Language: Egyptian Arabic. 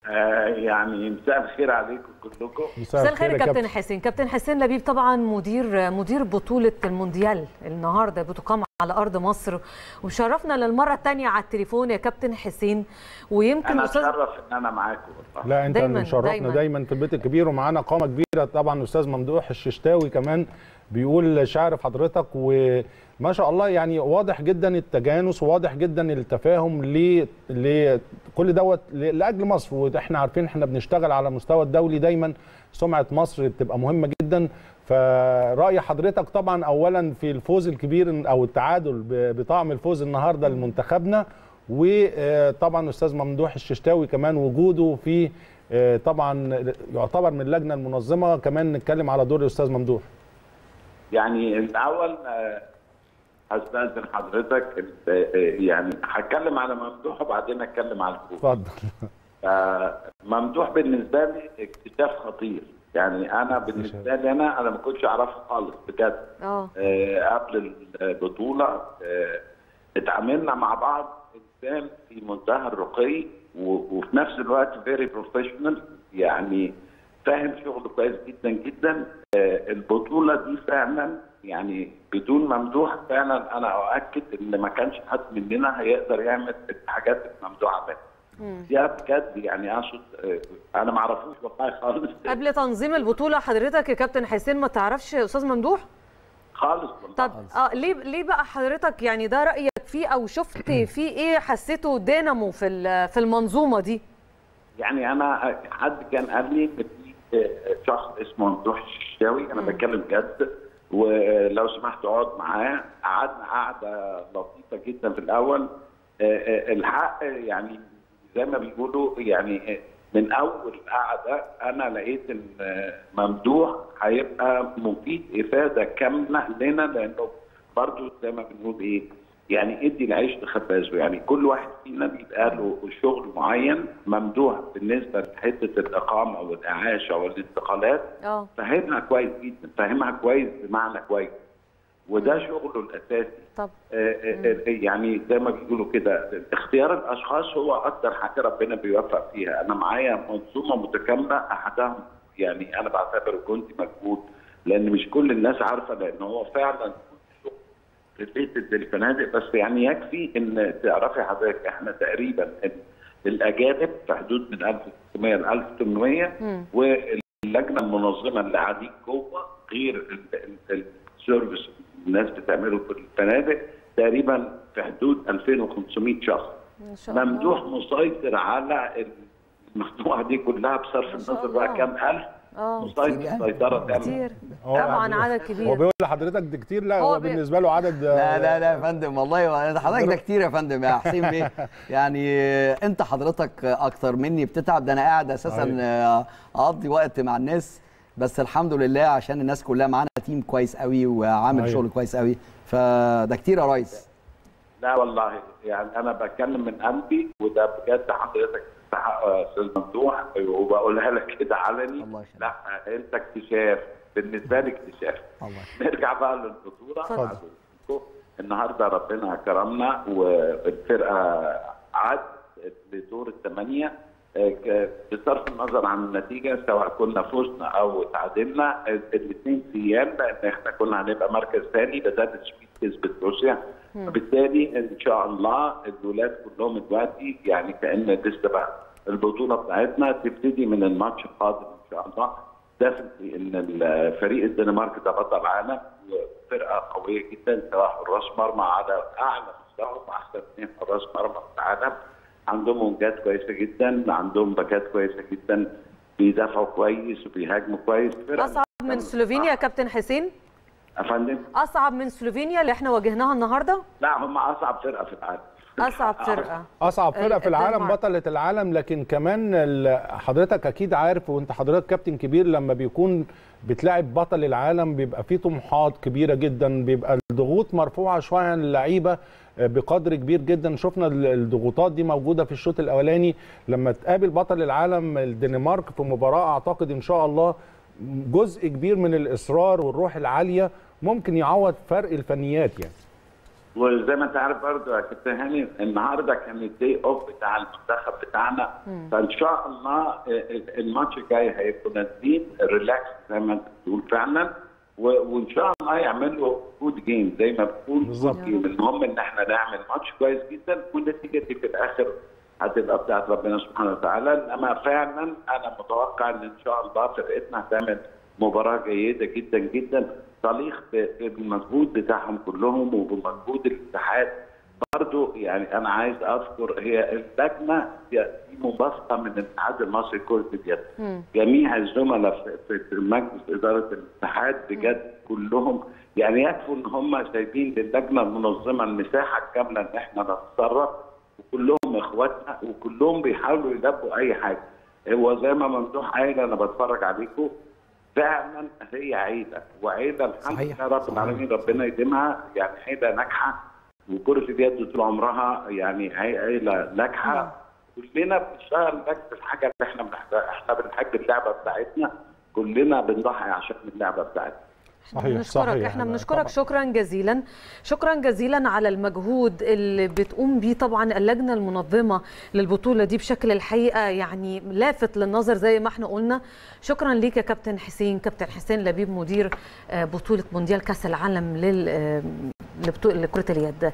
آه يعني مساء الخير عليكم كلكم مساء الخير يا كابتن حسين كابتن حسين لبيب طبعا مدير مدير بطوله المونديال النهارده بتقام على ارض مصر وشرفنا للمره الثانيه على التليفون يا كابتن حسين ويمكن انا اتشرف ان انا معاكم والله لا انت دايماً- مشرفنا دايماً. دايما في البيت الكبير ومعانا قامه كبيره طبعا استاذ ممدوح الششتاوي كمان بيقول شعر في حضرتك وما شاء الله يعني واضح جدا التجانس وواضح جدا التفاهم ل لكل دوت ل- لاجل مصر واحنا عارفين احنا بنشتغل على مستوى الدولي دايما سمعه مصر بتبقى مهمه جدا فراي حضرتك طبعا اولا في الفوز الكبير او التعادل ب- بطعم الفوز النهارده لمنتخبنا وطبعا استاذ ممدوح الششتاوي كمان وجوده في آه، طبعا يعتبر من اللجنه المنظمه كمان نتكلم على دور الاستاذ ممدوح يعني الاول آه، هستاذن حضرتك آه، آه، يعني هتكلم على ممدوح وبعدين اتكلم على الكوره اتفضل آه، ممدوح بالنسبه لي اكتشاف خطير يعني انا بالنسبه لي انا انا ما كنتش اعرفه خالص بجد اه آه، قبل البطوله آه، اتعاملنا مع بعض انسان في منتهى الرقي و- وفي نفس الوقت فيري بروفيشنال يعني فاهم شغله كويس جدا جدا آه، البطوله دي فعلا يعني بدون ممدوح فعلا انا اؤكد ان ما كانش حد مننا هيقدر يعمل الحاجات اللي ممدوح عملها دي بجد يعني اقصد آه، انا ما اعرفوش والله خالص قبل تنظيم البطوله حضرتك يا كابتن حسين ما تعرفش استاذ ممدوح خالص والله. طب اه ليه ليه بقى حضرتك يعني ده رايك فيه او شفت فيه ايه حسيته دينامو في ال- في المنظومه دي يعني انا حد كان قال لي ان في شخص اسمه ممدوح الشاوي انا بتكلم جد ولو سمحت اقعد معاه قعدنا قعده لطيفه جدا في الاول الحق يعني زي ما بيقولوا يعني من اول قعده انا لقيت ان ممدوح هيبقى مفيد افاده كامله لنا لانه برضو زي ما بنقول ايه يعني ادي العيش لخبازه يعني كل واحد فينا بيبقى له شغل معين ممدوح بالنسبه لحته الاقامه والاعاشه والانتقالات اه فاهمها كويس جدا فاهمها كويس بمعنى كويس وده شغله الاساسي طب آه، آه، آه، يعني زي ما بيقولوا كده اختيار الاشخاص هو اكتر حاجه ربنا بيوفق فيها انا معايا منظومه متكامله احدهم يعني انا بعتبره جندي مجهود لان مش كل الناس عارفه لان هو فعلا ريليتد للفنادق بس يعني يكفي ان تعرفي حضرتك احنا تقريبا ال- الاجانب في حدود من 1600 ل 1800 مم. واللجنه المنظمه اللي قاعدين جوه غير ال- ال- السيرفيس الناس بتعمله في الفنادق تقريبا في حدود 2500 شخص ما شاء الله ممدوح مسيطر على المجموعه دي كلها بصرف ما شاء النظر بقى الله. كام الف اه مسيطر سيطره تامه كتير هو طبعا يعني- عدد هو كبير بيقول لحضرتك ده كتير لا هو هو بي- بالنسبه له عدد لا لا لا يا فندم والله ده حضرتك ده كتير يا فندم يا حسين بيه يعني انت حضرتك اكتر مني بتتعب ده انا قاعد اساسا صحيح. اقضي وقت مع الناس بس الحمد لله عشان الناس كلها معانا تيم كويس قوي وعامل صحيح. شغل كويس قوي فده كتير يا ريس لا والله يعني انا بتكلم من قلبي وده بجد حضرتك تستحق يا استاذ ممدوح وبقولها لك كده علني الله يخليك. لا انت اكتشاف بالنسبه لي اكتشاف الله نرجع بقى للبطوله اتفضل. بعد الكو- النهارده ربنا كرمنا والفرقه عدت لدور الثمانيه آه، ك- بصرف النظر عن النتيجه سواء كنا فزنا او تعادلنا الاثنين سيان لان احنا كنا هنبقى مركز ثاني بدات السويد كسبت روسيا وبالتالي ان شاء الله الولاد كلهم دلوقتي يعني كان لسه بقى البطوله بتاعتنا تبتدي من الماتش القادم ان شاء الله ديفنتلي ان الفريق الدنمارك ده بطل عالم وفرقه قويه جدا سواء حراس مرمى على اعلى مستوى احسن اثنين حراس مرمى في العالم عندهم وينجات كويسه جدا عندهم باكات كويسه جدا بيدافعوا كويس وبيهاجموا كويس فرقة اصعب من سلوفينيا يا كابتن حسين يا فندم اصعب من سلوفينيا اللي احنا واجهناها النهارده لا هم اصعب فرقه في العالم اصعب فرقه اصعب فرقه في العالم الدنمارك. بطله العالم لكن كمان ال- حضرتك اكيد عارف وانت حضرتك كابتن كبير لما بيكون بتلاعب بطل العالم بيبقى فيه طموحات كبيره جدا بيبقى الضغوط مرفوعه شويه عن اللعيبه بقدر كبير جدا شفنا ال- الضغوطات دي موجوده في الشوط الاولاني لما تقابل بطل العالم الدنمارك في مباراه اعتقد ان شاء الله جزء كبير من الاصرار والروح العاليه ممكن يعوض فرق الفنيات يعني وزي ما انت عارف برضه يا كابتن هاني النهارده كان الدي اوف بتاع المنتخب بتاعنا فان شاء الله الماتش الجاي هيبقوا نازلين ريلاكس زي ما انت بتقول فعلا وان شاء الله يعملوا جود جيم زي ما بتقول بالظبط المهم ان احنا نعمل ماتش كويس جدا والنتيجه دي في الاخر هتبقى بتاعت ربنا سبحانه وتعالى انما فعلا انا متوقع ان ان شاء الله فرقتنا هتعمل مباراه جيده جدا جدا تليق بالمجهود بتاعهم كلهم وبمجهود الاتحاد برضو يعني انا عايز اذكر هي اللجنه دي مبسطه من الاتحاد المصري لكره اليد جميع الزملاء في مجلس اداره الاتحاد بجد كلهم يعني يكفوا ان هم سايبين للجنه المنظمه المساحه الكامله ان احنا نتصرف وكلهم اخواتنا وكلهم بيحاولوا يلبوا اي حاجه هو زي ما ممدوح قايل انا بتفرج عليكم فعلا هي عيله وعيله الحمد لله رب العالمين ربنا يديمها يعني عيله ناجحه وكره اليد طول عمرها يعني عيله ناجحه كلنا بنشتغل نفس الحاجه اللي احنا بنحبها احنا بنحب اللعبه بتاعتنا كلنا بنضحي عشان اللعبه بتاعتنا صحيح بنشكرك صحيح احنا بنشكرك شكرا جزيلا شكرا جزيلا على المجهود اللي بتقوم بيه طبعا اللجنه المنظمه للبطوله دي بشكل الحقيقه يعني لافت للنظر زي ما احنا قلنا شكرا ليك يا كابتن حسين كابتن حسين لبيب مدير بطوله مونديال كاس العالم لل لكره اليد